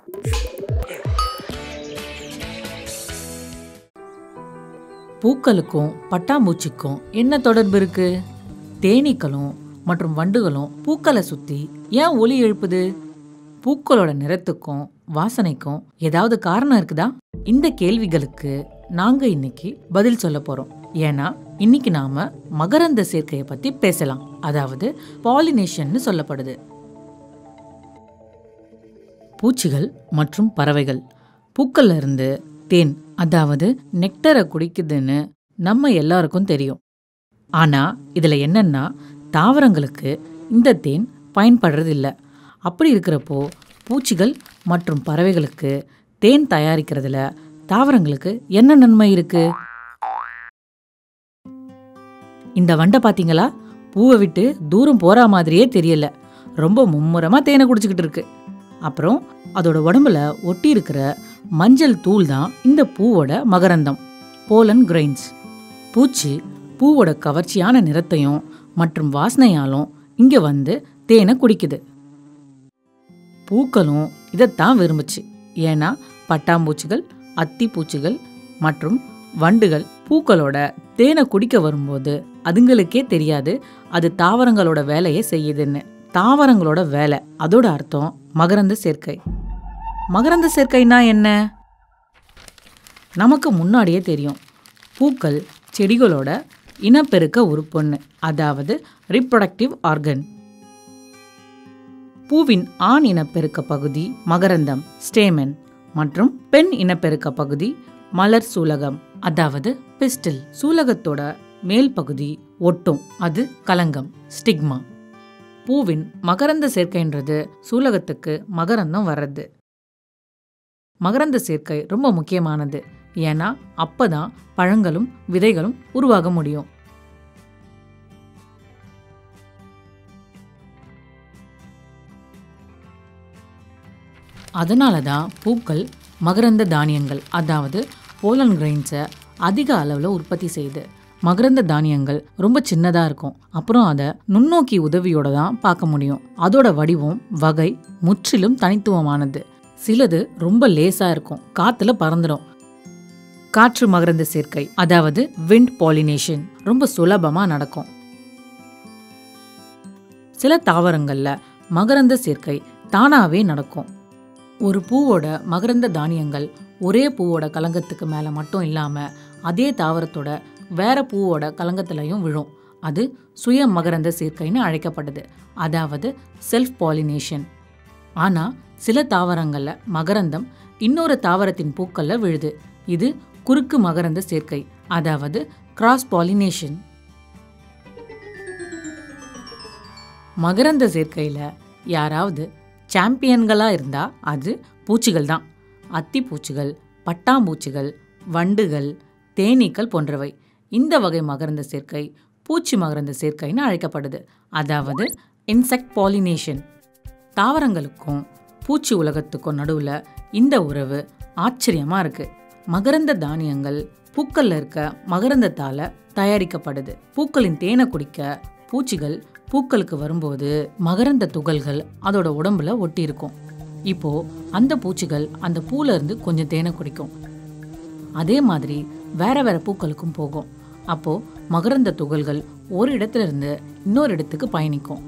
பூக்களுக்கும் பட்டாம்பூச்சிக்கும் என்ன தொடர்பு இருக்கு தேனீக்களும் மற்றும் வண்டுகளும் பூக்களை சுத்தி ஏன் ஒலி எழுப்புது பூக்களோட நிறத்துக்கும் வாசனைக்கும் ஏதாவது காரணம் இருக்குதா இந்த கேள்விகளுக்கு நாங்க இன்னைக்கு பதில் சொல்ல போறோம் ஏன்னா இன்னைக்கு நாம மகரந்த சேர்க்கையை பத்தி பேசலாம் அதாவது பாலினேஷன்னு சொல்லப்படுது பூச்சிகள் மற்றும் பறவைகள் பூக்கள்ல இருந்து தேன் அதாவது நெக்டரை குடிக்குதுன்னு நம்ம எல்லாருக்கும் தெரியும் ஆனா இதுல என்னன்னா தாவரங்களுக்கு இந்த தேன் பயன்படுறது இல்ல அப்படி இருக்கிறப்போ பூச்சிகள் மற்றும் பறவைகளுக்கு தேன் தயாரிக்கிறதுல தாவரங்களுக்கு என்ன நன்மை இருக்கு இந்த வண்டை பாத்தீங்களா பூவை விட்டு தூரம் போற மாதிரியே தெரியல ரொம்ப மும்முரமா தேனை குடிச்சுக்கிட்டு இருக்கு அப்புறம் அதோட உடம்புல ஒட்டி இருக்கிற மஞ்சள் தூள் தான் இந்த பூவோட மகரந்தம் போலன் கிரெயின்ஸ் பூச்சி பூவோட கவர்ச்சியான நிறத்தையும் மற்றும் வாசனையாலும் இங்க வந்து தேனை குடிக்குது பூக்களும் இதைத்தான் விரும்புச்சு ஏன்னா பட்டாம்பூச்சிகள் அத்திப்பூச்சிகள் மற்றும் வண்டுகள் பூக்களோட தேனை குடிக்க வரும்போது அதுங்களுக்கே தெரியாது அது தாவரங்களோட வேலையை செய்யுதுன்னு தாவரங்களோட வேலை அதோட அர்த்தம் மகரந்த சேர்க்கை மகரந்த சேர்க்கைனா என்ன நமக்கு முன்னாடியே தெரியும் பூக்கள் செடிகளோட இனப்பெருக்க உறுப்புன்னு அதாவது ரிப்ரொடக்டிவ் ஆர்கன் பூவின் ஆண் இனப்பெருக்க பகுதி மகரந்தம் ஸ்டேமன் மற்றும் பெண் இனப்பெருக்க பகுதி மலர் சூலகம் அதாவது பிஸ்டில் சூலகத்தோட மேல் பகுதி ஒட்டும் அது கலங்கம் ஸ்டிக்மா பூவின் மகரந்த சேர்க்கைன்றது சூலகத்துக்கு மகரந்தம் வர்றது மகரந்த சேர்க்கை ரொம்ப முக்கியமானது ஏன்னா அப்பதான் பழங்களும் விதைகளும் உருவாக முடியும் அதனால தான் பூக்கள் மகரந்த தானியங்கள் அதாவது போலன் கிரெயின்ஸை அதிக அளவில் உற்பத்தி செய்யுது மகரந்த தானியங்கள் ரொம்ப சின்னதாக இருக்கும் அப்புறம் அதை நுண்ணோக்கி உதவியோட தான் பார்க்க முடியும் அதோட வடிவம் வகை முற்றிலும் தனித்துவமானது சிலது ரொம்ப லேசாக இருக்கும் காற்றுல பறந்துடும் காற்று மகரந்த சேர்க்கை அதாவது விண்ட் பாலினேஷன் ரொம்ப சுலபமாக நடக்கும் சில தாவரங்கள்ல மகரந்த சேர்க்கை தானாவே நடக்கும் ஒரு பூவோட மகரந்த தானியங்கள் ஒரே பூவோட கலங்கத்துக்கு மேலே மட்டும் இல்லாமல் அதே தாவரத்தோட வேற பூவோட கலங்கத்திலையும் விழும் அது சுய மகரந்த சேர்க்கைன்னு அழைக்கப்படுது அதாவது செல்ஃப் பாலினேஷன் ஆனால் சில தாவரங்களில் மகரந்தம் இன்னொரு தாவரத்தின் பூக்கள்ல விழுது இது குறுக்கு மகரந்த சேர்க்கை அதாவது கிராஸ் பாலினேஷன் மகரந்த சேர்க்கையில் யாராவது சாம்பியன்களாக இருந்தால் அது பூச்சிகள் தான் அத்திப்பூச்சிகள் பட்டாம்பூச்சிகள் வண்டுகள் தேனீக்கள் போன்றவை இந்த வகை மகரந்த சேர்க்கை பூச்சி மகரந்த சேர்க்கைன்னு அழைக்கப்படுது அதாவது இன்செக்ட் பாலினேஷன் தாவரங்களுக்கும் பூச்சி உலகத்துக்கும் நடுவில் இந்த உறவு ஆச்சரியமாக இருக்கு மகரந்த தானியங்கள் பூக்கள்ல இருக்க மகரந்தத்தால தயாரிக்கப்படுது பூக்களின் தேனை குடிக்க பூச்சிகள் பூக்களுக்கு வரும்போது மகரந்த துகள்கள் அதோட உடம்புல ஒட்டி இருக்கும் இப்போ அந்த பூச்சிகள் அந்த பூல இருந்து கொஞ்சம் தேனை குடிக்கும் அதே மாதிரி வேற வேற பூக்களுக்கும் போகும் அப்போ மகரந்த துகள்கள் ஒரு இடத்துல இருந்து இன்னொரு இடத்துக்கு பயணிக்கும்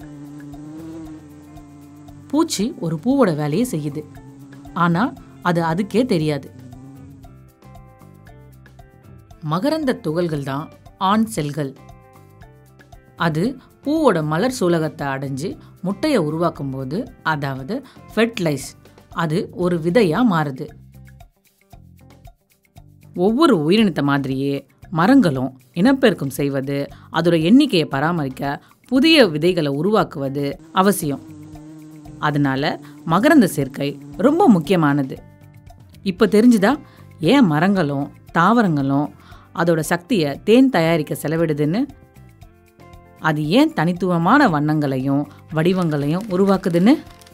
பூச்சி ஒரு பூவோட வேலையை செய்யுது ஆனா அது அதுக்கே தெரியாது மகரந்த துகள்கள் தான் ஆண் செல்கள் அது பூவோட மலர் சூலகத்தை அடைஞ்சு முட்டையை உருவாக்கும் போது அதாவது ஃபெர்டிலைஸ் அது ஒரு விதையா மாறுது ஒவ்வொரு உயிரினத்தை மாதிரியே மரங்களும் இனப்பெருக்கம் செய்வது அதோட எண்ணிக்கையை பராமரிக்க புதிய விதைகளை உருவாக்குவது அவசியம் அதனால மகரந்த சேர்க்கை ரொம்ப முக்கியமானது இப்போ தெரிஞ்சுதா ஏன் மரங்களும் தாவரங்களும் அதோட சக்தியை தேன் தயாரிக்க செலவிடுதுன்னு அது ஏன் தனித்துவமான வண்ணங்களையும் வடிவங்களையும் உருவாக்குதுன்னு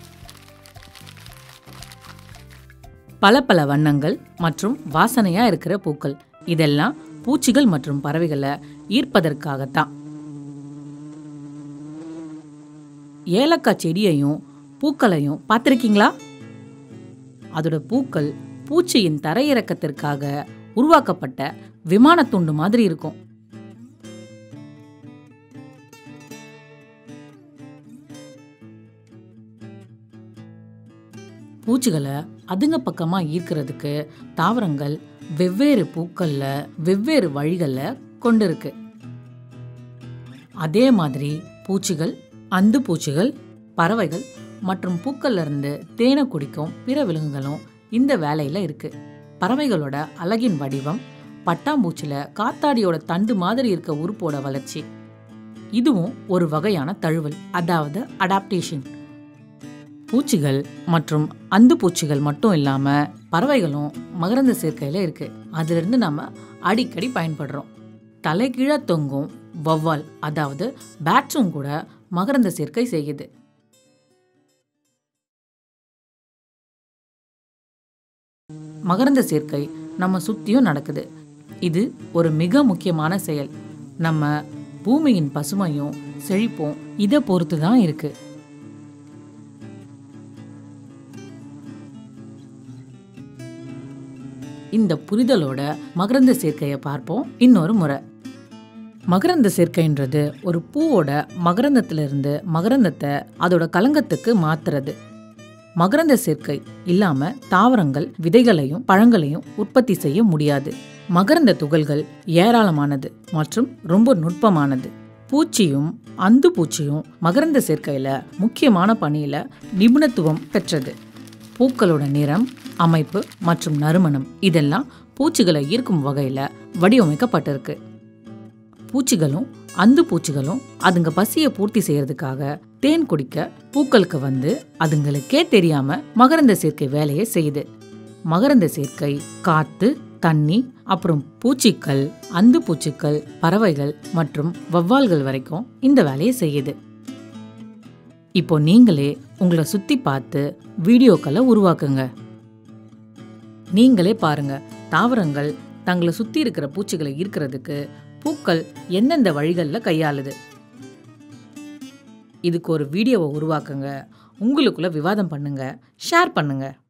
பல பல வண்ணங்கள் மற்றும் வாசனையா இருக்கிற பூக்கள் இதெல்லாம் பூச்சிகள் மற்றும் பறவைகளை ஈர்ப்பதற்காகத்தான் ஏலக்காய் செடியையும் பூக்களையும் பார்த்துருக்கீங்களா அதோட பூக்கள் பூச்சியின் தரையிறக்கத்திற்காக உருவாக்கப்பட்ட விமானத்துண்டு மாதிரி இருக்கும் பூச்சிகளை அதுங்க பக்கமா ஈர்க்கிறதுக்கு தாவரங்கள் வெவ்வேறு பூக்கள்ல வெவ்வேறு வழிகளில் கொண்டிருக்கு அதே மாதிரி பூச்சிகள் அந்து பூச்சிகள் பறவைகள் மற்றும் பூக்கள்ல இருந்து தேனை குடிக்கும் பிற விலங்குகளும் இந்த வேலையில இருக்கு பறவைகளோட அழகின் வடிவம் பட்டாம்பூச்சில காத்தாடியோட தண்டு மாதிரி இருக்க உறுப்போட வளர்ச்சி இதுவும் ஒரு வகையான தழுவல் அதாவது அடாப்டேஷன் பூச்சிகள் மற்றும் அந்து பூச்சிகள் மட்டும் இல்லாம பறவைகளும் மகரந்த சேர்க்கையில இருக்கு அதுல இருந்து நம்ம அடிக்கடி பயன்படுறோம் தலைகீழா தொங்கும் வௌவால் அதாவது பேட்ஸும் கூட மகரந்த சேர்க்கை செய்யுது மகரந்த சேர்க்கை நம்ம சுத்தியும் நடக்குது இது ஒரு மிக முக்கியமான செயல் நம்ம பூமியின் பசுமையும் செழிப்பும் இதை பொறுத்து தான் இருக்கு இந்த புரிதலோட மகரந்த சேர்க்கையை பார்ப்போம் இன்னொரு முறை மகரந்த சேர்க்கைன்றது ஒரு பூவோட மகரந்தத்திலிருந்து மகரந்தத்தை அதோட கலங்கத்துக்கு மாத்துறது மகரந்த சேர்க்கை இல்லாம தாவரங்கள் விதைகளையும் பழங்களையும் உற்பத்தி செய்ய முடியாது மகரந்த துகள்கள் ஏராளமானது மற்றும் ரொம்ப நுட்பமானது பூச்சியும் அந்து பூச்சியும் மகரந்த சேர்க்கையில முக்கியமான பணியில நிபுணத்துவம் பெற்றது பூக்களோட நிறம் அமைப்பு மற்றும் நறுமணம் இதெல்லாம் பூச்சிகளை ஈர்க்கும் வகையில வடிவமைக்கப்பட்டிருக்கு பூச்சிகளும் அந்து பூச்சிகளும் அதுங்க பசியை பூர்த்தி செய்யறதுக்காக தேன் குடிக்க பூக்களுக்கு வந்து அதுங்களுக்கே தெரியாம மகரந்த சேர்க்கை வேலையை செய்யுது மகரந்த சேர்க்கை காத்து தண்ணி அப்புறம் பூச்சிக்கள் அந்து பூச்சிக்கள் பறவைகள் மற்றும் வவ்வால்கள் வரைக்கும் இந்த வேலையை செய்யுது இப்போ நீங்களே உங்களை சுத்தி பார்த்து வீடியோக்களை உருவாக்குங்க நீங்களே பாருங்க தாவரங்கள் தங்களை சுத்தி இருக்கிற பூச்சிகளை ஈர்க்கிறதுக்கு பூக்கள் எந்தெந்த வழிகளில் கையாளுது இதுக்கு ஒரு வீடியோவை உருவாக்குங்க உங்களுக்குள்ள விவாதம் பண்ணுங்க ஷேர் பண்ணுங்க